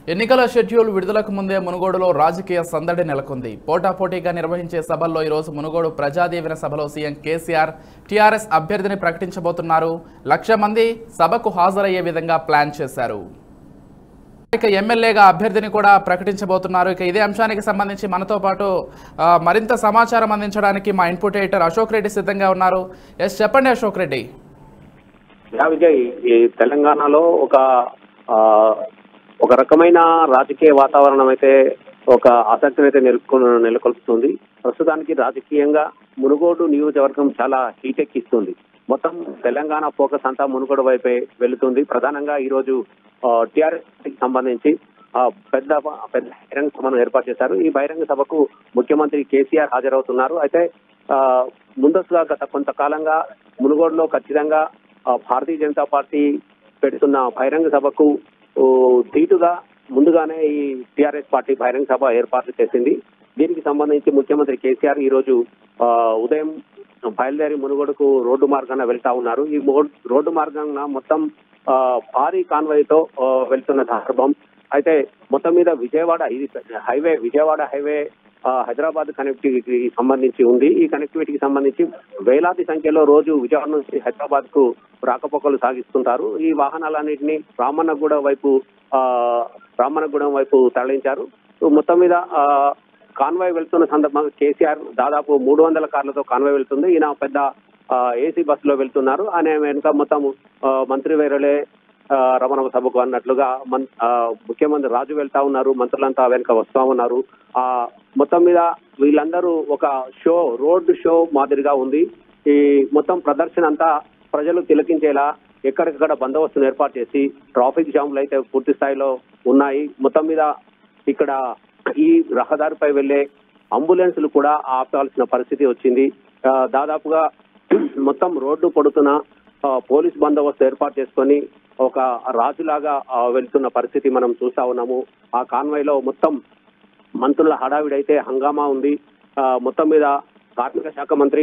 ఎన్నికల షెడ్యూల్ విడుదలకు ముందే మునుగోడులో రాజకీయ సందడి నెలకొంది పోటాపోటీగా నిర్వహించే సభల్లో ఈరోజు మునుగోడు ప్రజాదీవెన సభలో సీఎం కేసీఆర్ టీఆర్ఎస్ అభ్యర్థిని ప్రకటించబోతున్నారు లక్ష మంది సభకు హాజరయ్యే విధంగా ప్లాన్ చేశారు ఇక ఎమ్మెల్యేగా అభ్యర్థిని కూడా ప్రకటించబోతున్నారు ఇక ఇదే అంశానికి సంబంధించి మనతో పాటు ఆ, మరింత సమాచారం అందించడానికి మా ఇన్పుట్ ఎడిటర్ అశోక్ రెడ్డి సిద్ధంగా ఉన్నారు ఎస్ చెప్పండి అశోక్ రెడ్డి యా విజయ్ ఈ తెలంగాణలో ఒక ఆ, ఒక రకమైన రాజకీయ వాతావరణం అయితే ఒక ఆసక్తిని అయితే నెలకొ నెలకొల్పుతుంది ప్రస్తుతానికి రాజకీయంగా మునుగోడు నియోజకవర్గం చాలా హీట్ ఎక్కిస్తుంది మొత్తం తెలంగాణ ఫోకస్ అంతా మునుగోడు వైపే వెళుతుంది ప్రధానంగా ఈ రోజు టిఆర్ఎస్ కి సంబంధించి ఆ, పెద్ద పెద్ద బహిరంగ సభను ఏర్పాటు చేశారు ఈ బహిరంగ సభకు ముఖ్యమంత్రి కేసీఆర్ హాజరవుతున్నారు అయితే ఆ, ముందస్తుగా గత కొంతకాలంగా మునుగోడులో ఖచ్చితంగా ఆ, భారతీయ జనతా పార్టీ పెడుతున్న బహిరంగ సభకు ఓ, ధీటుగా ముందుగానే ఈ టిఆర్ఎస్ పార్టీ బహిరంగ సభ ఏర్పాట్లు చేసింది దీనికి సంబంధించి ముఖ్యమంత్రి కేసీఆర్ ఈ రోజు ఆ, ఉదయం బయలుదేరి మునుగోడుకు రోడ్డు మార్గాన వెళ్తా ఉన్నారు ఈ మో- రోడ్డు మార్గాన మొత్తం ఆ, భారీ కాన్వాయ్ తో ఆ, వెళ్తున్న సందర్భం అయితే మొత్తం మీద విజయవాడ ఇది హైవే విజయవాడ హైవే ఆ, హైదరాబాద్ కనెక్టివిటీకి సంబంధించి ఉంది ఈ కనెక్టివిటీకి సంబంధించి వేలాది సంఖ్యలో రోజు విజయవాడ నుంచి హైదరాబాద్ కు రాకపోకలు సాగిస్తుంటారు ఈ వాహనాలన్నింటినీ రామన్నగూడ వైపు ఆ రామన్నగూడెం వైపు తరలించారు సో మొత్తం మీద ఆ కాన్వాయ్ వెళ్తున్న సందర్భంగా కేసీఆర్ దాదాపు మూడు వందల కార్లతో కాన్వాయ్ వెళ్తుంది ఈయన పెద్ద ఏసీ బస్సులో వెళ్తున్నారు ఆయన వెనుక మొత్తం ఆ, మంత్రి వేరలే ఆ, రమణ సభకు అన్నట్లుగా మన్ ఆ, ముఖ్యమంత్రి రాజు వెళ్తా ఉన్నారు మంత్రులంతా వెనుక వస్తా ఉన్నారు ఆ మొత్తం మీద వీళ్ళందరూ ఒక షో రోడ్ షో మాదిరిగా ఉంది ఈ మొత్తం ప్రదర్శన అంతా ప్రజలు తిలకించేలా ఎక్కడికక్కడ బందోబస్తును ఏర్పాటు చేసి ట్రాఫిక్ జామ్లు అయితే పూర్తి స్థాయిలో ఉన్నాయి మొత్తం మీద ఇక్కడ ఈ రహదారిపై వెళ్లే అంబులెన్సులు కూడా ఆపాల్సిన పరిస్థితి వచ్చింది ఆ, దాదాపుగా మొత్తం రోడ్డు పొడుతున్న ఆ, పోలీస్ బందోబస్తు ఏర్పాటు చేసుకొని ఒక రాజులాగా ఆ, వెళ్తున్న పరిస్థితి మనం చూస్తా ఉన్నాము ఆ కాన్వాయ్ లో మొత్తం మంత్రుల హడావిడైతే హంగామా ఉంది ఆ, మొత్తం మీద కార్మిక శాఖ మంత్రి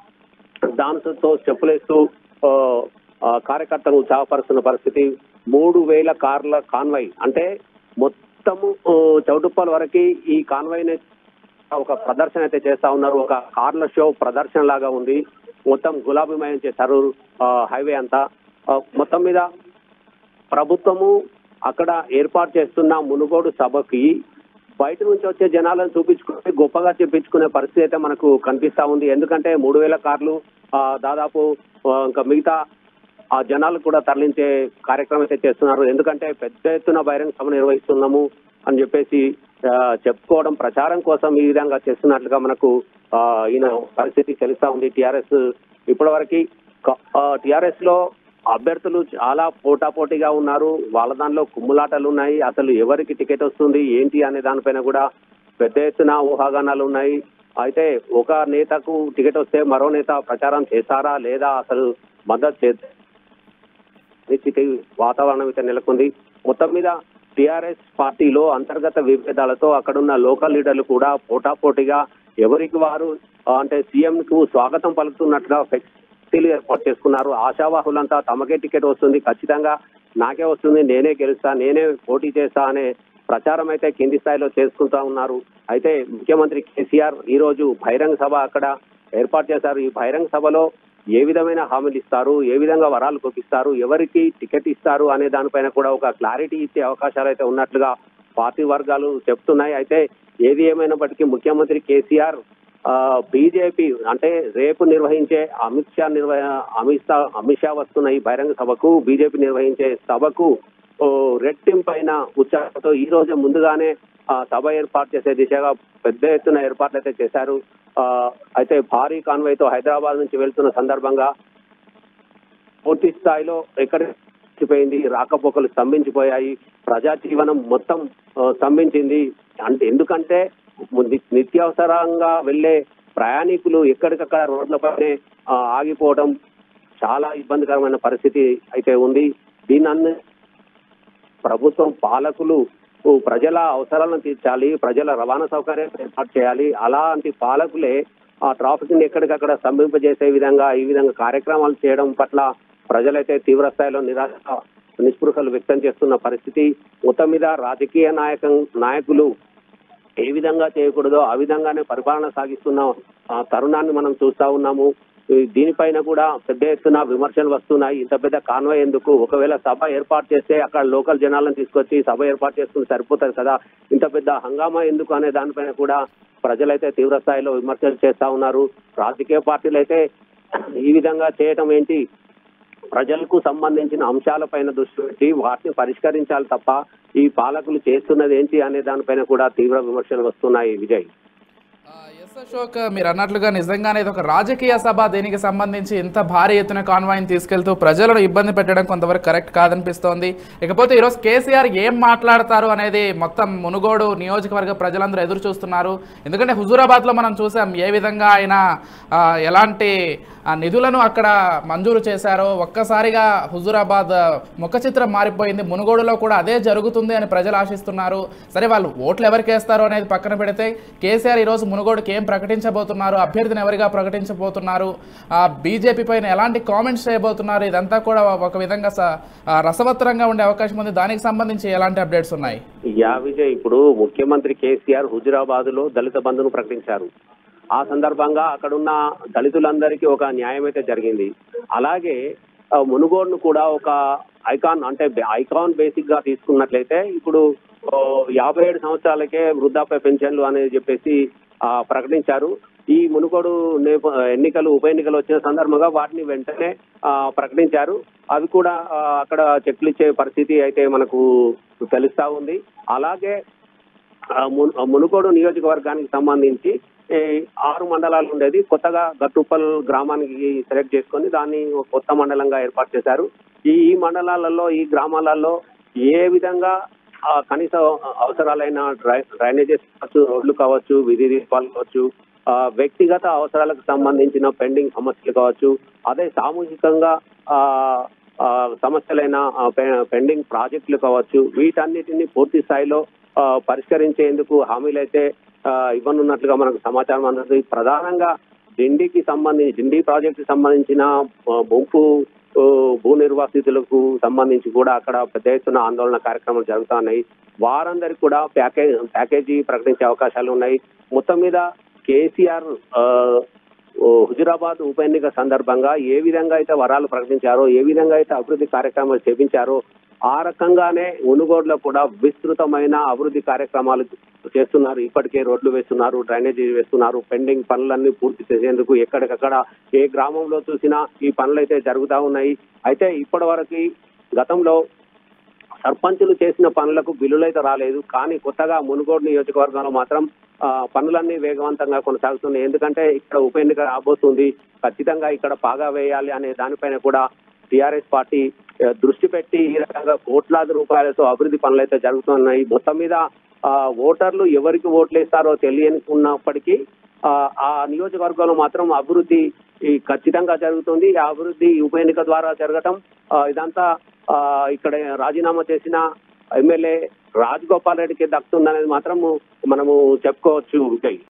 దానితో చెప్పులేస్తూ ఆ, ఆ, కార్యకర్తలు ఉత్సాహపరుస్తున్న పరిస్థితి మూడు వేల కార్ల కాన్వాయ్ అంటే మొత్తము ఆ, చౌటుప్పల్ వరకు ఈ కాన్వాయ్ ఒక ప్రదర్శన అయితే చేస్తా ఉన్నారు ఒక కార్ల షో ప్రదర్శన లాగా ఉంది మొత్తం గులాబీమయం చేశారు ఆ, హైవే అంతా ఆ, మొత్తం మీద ప్రభుత్వము అక్కడ ఏర్పాటు చేస్తున్న మునుగోడు సభకి బయట నుంచి వచ్చే జనాలను చూపించుకుని గొప్పగా చెప్పించుకునే పరిస్థితి అయితే మనకు కనిపిస్తా ఉంది ఎందుకంటే మూడు వేల కార్లు ఆ, దాదాపు ఆ, ఇంకా మిగతా ఆ జనాలు కూడా తరలించే కార్యక్రమం అయితే చేస్తున్నారు ఎందుకంటే పెద్ద ఎత్తున బహిరంగ సభ నిర్వహిస్తున్నాము అని చెప్పేసి ఆ, చెప్పుకోవడం ప్రచారం కోసం ఈ విధంగా చేస్తున్నట్లుగా మనకు ఆ, ఈయన పరిస్థితి తెలుస్తా ఉంది టిఆర్ఎస్ ఇప్పటివరకు టిఆర్ఎస్ లో అభ్యర్థులు చాలా పోటాపోటీగా ఉన్నారు వాళ్ళ దానిలో కుమ్ములాటలు ఉన్నాయి అసలు ఎవరికి టికెట్ వస్తుంది ఏంటి అనే దానిపైన కూడా పెద్ద ఎత్తున ఊహాగానాలు ఉన్నాయి అయితే ఒక నేతకు టికెట్ వస్తే మరో నేత ప్రచారం చేశారా లేదా అసలు మద్దతు చే పరిస్థితి వాతావరణం అయితే నెలకొంది మొత్తం మీద టిఆర్ఎస్ పార్టీలో అంతర్గత విభేదాలతో అక్కడున్న లోకల్ లీడర్లు కూడా పోటాపోటీగా ఎవరికి వారు ఆ, అంటే సీఎం కు స్వాగతం పలుకుతున్నట్టుగా ఫ్లెక్సీలు ఏర్పాటు చేసుకున్నారు ఆశావాహులంతా తమకే టికెట్ వస్తుంది ఖచ్చితంగా నాకే వస్తుంది నేనే గెలుస్తా నేనే పోటీ చేస్తా అనే ప్రచారం అయితే కింది స్థాయిలో చేసుకుంటా ఉన్నారు అయితే ముఖ్యమంత్రి కేసీఆర్ ఈ రోజు బహిరంగ సభ అక్కడ ఏర్పాటు చేశారు ఈ బహిరంగ సభలో ఏ విధమైన హామీలు ఇస్తారు ఏ విధంగా వరాలు కొప్పిస్తారు ఎవరికి టికెట్ ఇస్తారు అనే దానిపైన కూడా ఒక క్లారిటీ ఇచ్చే అవకాశాలు అయితే ఉన్నట్లుగా పార్టీ వర్గాలు చెప్తున్నాయి అయితే ఏది ఏమైనప్పటికీ ముఖ్యమంత్రి కేసీఆర్ బీజేపీ అంటే రేపు నిర్వహించే అమిత్ షా నిర్వ అమిత్ షా అమిత్ షా వస్తున్న ఈ బహిరంగ సభకు బీజేపీ నిర్వహించే సభకు ఓ రెట్టింపైన ఉత్సాహంతో ఈ రోజు ముందుగానే ఆ, సభ ఏర్పాటు చేసే దిశగా పెద్ద ఎత్తున ఏర్పాట్లు అయితే చేశారు ఆ, అయితే భారీ కాన్వాయ్ తో హైదరాబాద్ నుంచి వెళ్తున్న సందర్భంగా పూర్తి స్థాయిలో ఎక్కడిపోయింది రాకపోకలు స్తంభించిపోయాయి ప్రజా జీవనం మొత్తం ఆ, స్తంభించింది అంటే ఎందుకంటే ని- నిత్యావసరంగా వెళ్లే ప్రయాణికులు ఎక్కడికక్కడ రోడ్లపైనే ఆ, ఆగిపోవడం చాలా ఇబ్బందికరమైన పరిస్థితి అయితే ఉంది దీన్ని అన్ని ప్రభుత్వం పాలకులు ఓ ప్రజల అవసరాలను తీర్చాలి ప్రజల రవాణా సౌకర్యం ఏర్పాటు చేయాలి అలాంటి పాలకులే ఆ ట్రాఫిక్ ని ఎక్కడికక్కడ స్తంభింపజేసే విధంగా ఈ విధంగా కార్యక్రమాలు చేయడం పట్ల ప్రజలైతే తీవ్ర స్థాయిలో నిరాశ నిస్పృహలు వ్యక్తం చేస్తున్న పరిస్థితి మొత్తం మీద రాజకీయ నాయకం నాయకులు ఏ విధంగా చేయకూడదో ఆ విధంగానే పరిపాలన సాగిస్తున్న ఆ, తరుణాన్ని మనం చూస్తా ఉన్నాము ఈ దీనిపైన కూడా పెద్ద ఎత్తున విమర్శలు వస్తున్నాయి ఇంత పెద్ద కాన్వాయ్ ఎందుకు ఒకవేళ సభ ఏర్పాటు చేస్తే అక్కడ లోకల్ జనాలను తీసుకొచ్చి సభ ఏర్పాటు చేసుకుని సరిపోతుంది కదా ఇంత పెద్ద హంగామా ఎందుకు అనే దానిపైన కూడా ప్రజలైతే తీవ్ర స్థాయిలో విమర్శలు చేస్తా ఉన్నారు రాజకీయ పార్టీలు అయితే ఈ విధంగా చేయటం ఏంటి ప్రజలకు సంబంధించిన అంశాలపైన దృష్టి పెట్టి వాటిని పరిష్కరించాలి తప్ప ఈ పాలకులు చేస్తున్నది ఏంటి అనే దానిపైన కూడా తీవ్ర విమర్శలు వస్తున్నాయి విజయ్ ఆ, ఎస్ అశోక్ మీరు అన్నట్లుగా నిజంగానే ఇది ఒక రాజకీయ సభ దీనికి సంబంధించి ఇంత భారీ ఎత్తున కాన్వాయిని తీసుకెళ్తూ ప్రజలను ఇబ్బంది పెట్టడం కొంతవరకు కరెక్ట్ కాదనిపిస్తోంది ఇకపోతే ఈరోజు కేసీఆర్ ఏం మాట్లాడతారు అనేది మొత్తం మునుగోడు నియోజకవర్గ ప్రజలందరూ ఎదురు చూస్తున్నారు ఎందుకంటే హుజూరాబాద్లో మనం చూసాం ఏ విధంగా ఆయన ఆ, ఎలాంటి ఆ, నిధులను అక్కడ మంజూరు చేశారో ఒక్కసారిగా హుజూరాబాద్ ముఖ చిత్రం మారిపోయింది మునుగోడులో కూడా అదే జరుగుతుంది అని ప్రజలు ఆశిస్తున్నారు సరే వాళ్ళు ఓట్లు ఎవరికి వేస్తారో అనేది పక్కన పెడితే కేసీఆర్ ఈరోజు మునుగోడుకి ఏం ప్రకటించబోతున్నారు అభ్యర్థిని ఎవరిగా ప్రకటించబోతున్నారు బీజేపీ పైన ఎలాంటి కామెంట్స్ చేయబోతున్నారు ఇదంతా కూడా ఒక విధంగా స- ఆ, రసవత్తరంగా ఉండే అవకాశం ఉంది దానికి సంబంధించి ఎలాంటి అప్డేట్స్ ఉన్నాయి యా విజయ్ ఇప్పుడు ముఖ్యమంత్రి కేసీఆర్ హుజురాబాద్ లో దళిత బంధును ప్రకటించారు ఆ సందర్భంగా అక్కడున్న దళితులందరికీ ఒక న్యాయం అయితే జరిగింది అలాగే ఆ, మునుగోడును కూడా ఒక ఐకాన్ అంటే ఐకాన్ బేసిక్ గా తీసుకున్నట్లయితే ఇప్పుడు ఓ, యాభై ఏడు సంవత్సరాలకే వృద్ధాప్య పెన్షన్లు అనేది చెప్పేసి ఆ, ప్రకటించారు ఈ మునుగోడు నేప- ఎన్నికలు ఉప ఎన్నికలు వచ్చిన సందర్భంగా వాటిని వెంటనే ఆ, ప్రకటించారు అవి కూడా ఆ, అక్కడ చెక్లు ఇచ్చే పరిస్థితి అయితే మనకు తెలుస్తా ఉంది అలాగే ఆ, మున్- ఆ, మునుగోడు నియోజకవర్గానికి సంబంధించి ఈ ఆరు మండలాలు ఉండేది కొత్తగా గట్టుప్పల్ గ్రామానికి సెలెక్ట్ చేసుకొని దాన్ని ఒక కొత్త మండలంగా ఏర్పాటు చేశారు ఈ ఈ మండలాలలో ఈ గ్రామాలలో ఏ విధంగా ఆ, కనీస అవసరాలైన డ్రై- డ్రైనేజెస్ కావచ్చు రోడ్లు కావచ్చు విధి దీపాలు కావచ్చు ఆ, వ్యక్తిగత అవసరాలకు సంబంధించిన పెండింగ్ సమస్యలు కావచ్చు అదే సామూహికంగా ఆ ఆ, సమస్యలైన ఆ, పె- పెండింగ్ ప్రాజెక్టులు కావచ్చు వీటన్నిటిని పూర్తి స్థాయిలో ఆ, పరిష్కరించేందుకు హామీలైతే ఆ, ఇవ్వనున్నట్లుగా మనకు సమాచారం అందుతుంది ప్రధానంగా డిండికి సంబంధించి డిండి ప్రాజెక్టు సంబంధించిన ఆ, ముంపు ఆ, భూ నిర్వాసితులకు సంబంధించి కూడా అక్కడ పెద్ద ఎత్తున ఆందోళన కార్యక్రమాలు జరుగుతా ఉన్నాయి వారందరికి కూడా ప్యాకేజ్ ప్యాకేజీ ప్రకటించే అవకాశాలు ఉన్నాయి మొత్తం మీద కేసీఆర్ ఆ, ఓ హుజురాబాద్ ఉప ఎన్నిక సందర్భంగా ఏ విధంగా అయితే వరాలు ప్రకటించారో ఏ విధంగా అయితే అభివృద్ధి కార్యక్రమాలు చేపించారో ఆ రకంగానే మునుగోడులో కూడా విస్తృతమైన అభివృద్ధి కార్యక్రమాలు చేస్తున్నారు ఇప్పటికే రోడ్లు వేస్తున్నారు డ్రైనేజీ వేస్తున్నారు పెండింగ్ పనులన్నీ పూర్తి చేసేందుకు ఎక్కడికక్కడ ఏ గ్రామంలో చూసినా ఈ పనులు అయితే జరుగుతా ఉన్నాయి అయితే ఇప్పటి వరకు గతంలో సర్పంచులు చేసిన పనులకు బిల్లులైతే రాలేదు కానీ కొత్తగా మునుగోడు నియోజకవర్గంలో మాత్రం ఆ, పనులన్నీ వేగవంతంగా కొనసాగుతున్నాయి ఎందుకంటే ఇక్కడ ఉప ఎన్నిక రాబోతుంది ఖచ్చితంగా ఇక్కడ పాగా వేయాలి అనే దానిపైన కూడా టిఆర్ఎస్ పార్టీ ఆ, దృష్టి పెట్టి ఈ రకంగా కోట్లాది రూపాయలతో అభివృద్ధి పనులు అయితే జరుగుతున్నాయి మొత్తం మీద ఆ, ఓటర్లు ఎవరికి ఓట్లు వేస్తారో తెలియనుకున్నప్పటికీ ఆ, ఆ నియోజకవర్గంలో మాత్రం అభివృద్ధి ఈ ఖచ్చితంగా జరుగుతుంది ఆ అభివృద్ధి ఈ ఉప ఎన్నిక ద్వారా జరగటం ఆ, ఇదంతా ఆ, ఇక్కడ రాజీనామా చేసిన ఎమ్మెల్యే రాజగోపాల్ రెడ్డికి దక్కుతుందనేది మాత్రం మనము చెప్పుకోవచ్చు విజయ్